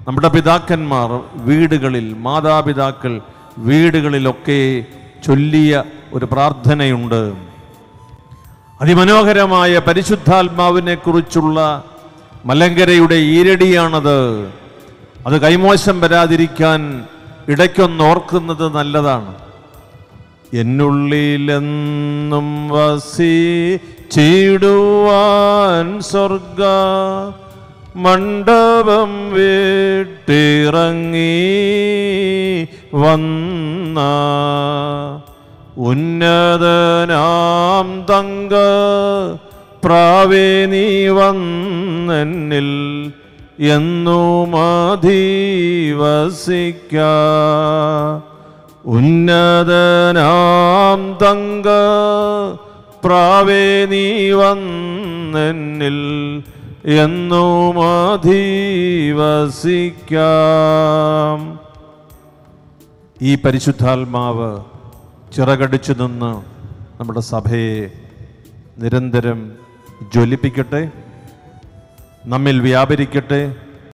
നമ്മുടെ പിതാക്കന്മാർ വീടുകളിൽ മാതാപിതാക്കൾ വീടുകളിലൊക്കെ ചൊല്ലിയ ഒരു പ്രാർത്ഥനയുണ്ട് അതിമനോഹരമായ പരിശുദ്ധാത്മാവിനെ കുറിച്ചുള്ള മലങ്കരയുടെ ഈരടിയാണത് അത് കൈമോശം വരാതിരിക്കാൻ ഇടയ്ക്കൊന്ന് ഓർക്കുന്നത് നല്ലതാണ് എന്നുള്ളിലെന്നും വസിച്ചിടുവാൻ സ്വർഗ മണ്ഡപം വിട്ടിറങ്ങി വന്ന ഉന്നതനാം തങ്ക പ്രാവേ നീ വന്നെന്നിൽ എന്നും അധീവസിക്ക ഉന്നതനാം തങ്ക പ്രാവേ നീ വന്നെന്നിൽ എന്നും അധീവസിക്കാം ഈ പരിശുദ്ധാത്മാവ് ചിറകടിച്ചു നിന്ന് നമ്മുടെ സഭയെ നിരന്തരം ജ്വലിപ്പിക്കട്ടെ നമ്മിൽ വ്യാപരിക്കട്ടെ